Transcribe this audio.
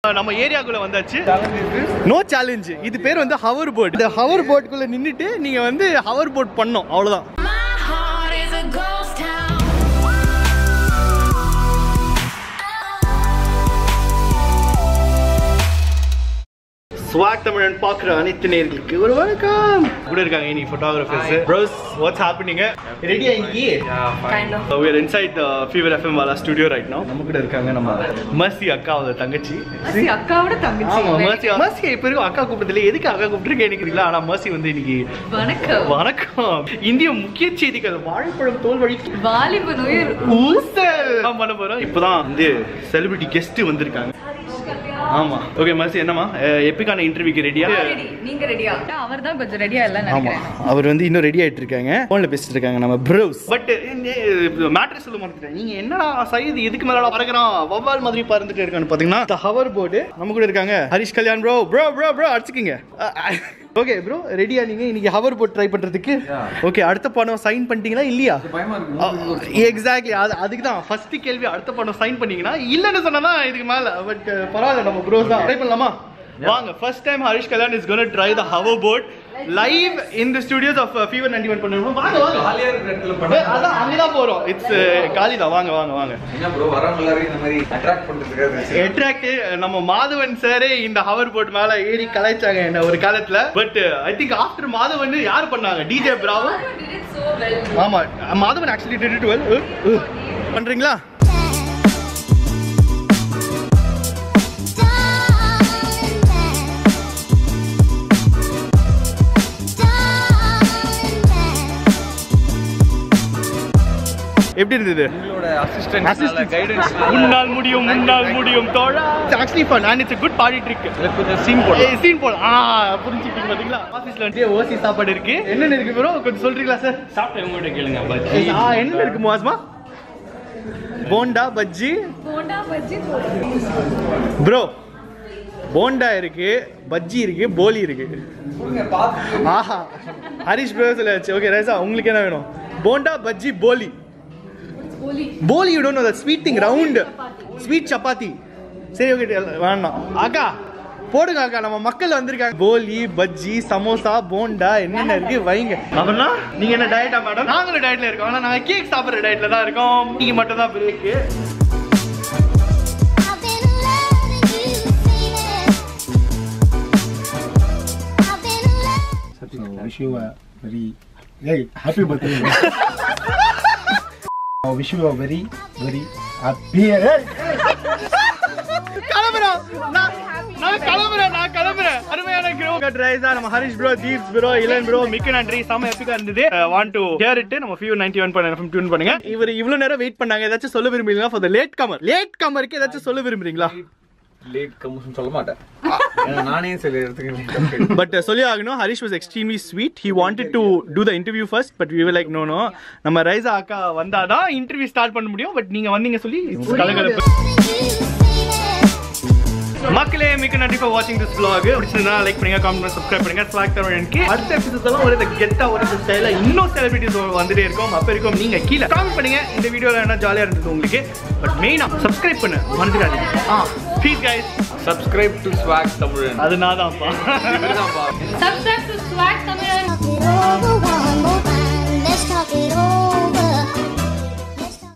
நம்ம ஏரியாக்குள்ள வந்தாச்சு no challenge இது பேர் வந்து ஹவர் போட் இந்த ஹவர் போட்டுக்குள்ள நின்னுட்டு நீங்க வந்து ஹவர் போட் பண்ணோம் அவ்வளவுதான் My heart is a ghost town. Swag Tamizhan பார்க்குற அனைத்து நேர்களுக்கு ஒரு வணக்கம் கூட இருக்காங்க இனி ஃபோட்டோகிராஃபர்ஸ் ப்ரோஸ் வாட்ஸ் ஹேப்பனிங்க ரெடியா இன்னைக்கு Kind of. we are inside the fever fm வாலா ஸ்டுடியோ ரைட் now நம்ம கூட இருக்காங்க நம்ம மர்சி அக்கா அவளோட தங்கச்சி மர்சி அக்காவோட தங்கச்சி ஆமா மர்சி மர்சி இப்ப இருக்கும் அக்கா கூப்பிட்டதுல எதுக்கு அக்கா கூப்பிட்டுருக்கேன் எனக்கு ஆனா மர்சி வந்து இன்னைக்கு வணக்கம் வணக்கம் இந்திய முக்கிய செய்திகள் வாழைப்பழம் தோல் வழி வாலிபன் உயிர் ஊசல் தான் பண்ண போறோம் இப்பதான் வந்து செலிபிரிட்டி கெஸ்ட் வந்திருக்காங்க ஆமா ஓகே மர்சி என்னமா எப்பிக்கான இன்டர்வியூக்கு ரெடியா ரெடி நீங்க ரெடியா அவர் தான் கொஞ்சம் ரெடியா இல்ல ஆமா நினைக்கிறேன் அவர் வந்து இன்னும் ரெடி ஆயிட்டு இருக்காங்க போன்ல பேசிட்டு இருக்காங்க நம்ம ப்ரோஸ் பட் மேட்ரு சொல்ல மாட்டேன் நீங்க என்னடா சைது இதுக்கு மேல பறக்குறான் வவ்வால் மாதிரி பறந்துட்டு இருக்கான்னு பாத்தீங்கன்னா ஹவர் போர்டு நம்ம கூட இருக்காங்க Harish Kalyan bro bro bro bro அடிச்சுக்கிங்க ஓகே ப்ரோ ரெடியா நீங்க இன்னைக்கு ஹவர் போர்ட் ட்ரை பண்றதுக்கு ஓகே அடுத்த படம் சைன் பண்ணிட்டீங்களா இல்லையா எக்ஸாக்ட்லி அது அதுக்கு தான் ஃபர்ஸ்ட் கேள்வி அடுத்த படம் சைன் பண்ணீங்கன்னா இல்லைன்னு சொன்னா இதுக்கு மேல பட் பரவாயில்ல நம்ம ப்ரோஸ் தான் ட்ரை பண்ணலாமா வாங்க first time Harish Kalyan is gonna try the hoverboard live in the studios of fever 91 பண்ணுவோம் வாங்க வாங்க ஜாலியா இருக்கிற இடத்துல ஏய், பண்ணா அதான் அங்கதான் போறோம் இட்ஸ் காலி தான் வாங்க வாங்க வாங்க என்ன ப்ரோ வரவங்க எல்லாரும் இந்த மாதிரி அட்ராக்ட் பண்றதுக்காக அட்ராக்ட் நம்ம மாதவன் சாரே இந்த ஹவர் போர்ட் மேல ஏறி கலாய்ச்சாங்க என்ன ஒரு காலத்துல but I think after Madhavan யார் பண்ணாங்க டிஜே பிராவோ ஆமா Madhavan actually did it well பண்றீங்களா எப்படி இருந்தது உங்களோட அசிஸ்டன்ட் கைடன்ஸ் முன்னால் முடியும் முன்னால் முடியும் தோழா actually fun and it's good party trick கொஞ்சம் சீன் போடலாம் சீன் போல ஆ புரிஞ்சுக்கிட்டீங்க பாத்தீங்களா ஆபீஸ்ல வந்து ஓசி சாப்பாடு இருக்கு என்னென்ன இருக்கு ப்ரோ கொஞ்சம் சொல்றீங்களா சார் சாப்பிட்டு உங்கள்கிட்ட கேளுங்க பஜ்ஜி ஆ என்னென்ன இருக்கு முவாஸ்மா போண்டா பஜ்ஜி போண்டா பஜ்ஜி ப்ரோ போண்டா இருக்கு பஜ்ஜி இருக்கு போலி இருக்கு ஆஹா ஹரிஷ் ப்ரோ சொல்லியாச்சு ஓகே ரைசா உங்களுக்கு என்ன வேணும் bonda bajji poli poli poli you don't know that sweet thing round sweet chapati சரி ஓகே வேண்டாம் அக்கா போடுங்க அக்கா நம்ம மக்கள் வந்திருக்காங்க போலி பஜ்ஜி சமோசா போண்டா என்னென்ன இருக்கு வைங்க அப்படின்னா நீங்க என்ன டயட்டா மேடம் நாங்களும் டயட்ல இருக்கோம் ஆனா நாங்க கேக் சாப்பிடுற டயட்ல தான் இருக்கோம் நீங்க மட்டும் தான் break I've been loving you, baby. I've been loving So wish you a very hey happy birthday. I wish you a very very happy. Hey, கிளம்புறோம் நான் நான் கிளம்புறேன் நான் கிளம்புறேன் அருமையான க்ரோ ரைஸா நம்ம Harish bro Deeps bro Elan bro மிக்க நன்றி செம எப்பிக்கா இருந்தது வாண்ட் டு ஹியர் இட் நம்ம ஃபியூ 91 ஒன் பண்ண எஃப்எம் டியூன் பண்ணுங்க இவர் இவ்வளவு நேரம் வெயிட் பண்ணாங்க ஏதாச்சும் சொல்ல விரும்புறீங்களா ஃபார் த லேட் கமர் லேட் கமருக்கு ஏதாச்சும் சொல்ல விரும்புறீங்களா லேட் கம்முன்னு சொல்ல மாட்டேன் ஏன்னா நானே சில இடத்துக்கு பட் சொல்லி ஆகணும் Harish was extremely sweet he wanted to do the interview first but we like no no நம்ம ரைஸா அக்கா வந்தாதான் இன்டர்வியூ ஸ்டார்ட் பண்ண முடியும் பட் நீங்க வந்தீங்க சொல்லி கலகலப்பு you, baby. மக்களே மிக்க நன்றி ஃபார் வாட்சிங் திஸ் vlog பிடிச்சிருந்தா லைக் பண்ணுங்க காமெண்ட் பண்ணுங்க சப்ஸ்கிரைப் பண்ணுங்க ஸ்வாக் தரவனுக்கு அடுத்த எபிசோட் எல்லாம் ஒரு கெத்தா ஒரு ஸ்டைல இன்னும் செலிபிரிட்டிஸ் வந்துட்டே இருக்கும் அப்ப இருக்கும் நீங்க கீழே காமெண்ட் பண்ணுங்க இந்த வீடியோல என்ன ஜாலியா இருந்தது உங்களுக்கு பட் மெயினா சப்ஸ்கிரைப் பண்ண மறந்துடாதீங்க ஆ please guys subscribe to swag Tamizhan அது நான் தான்ப்பா இதுதான்ப்பா Subscribe to Swag Tamil. Talk it over one more time. Let's talk it over.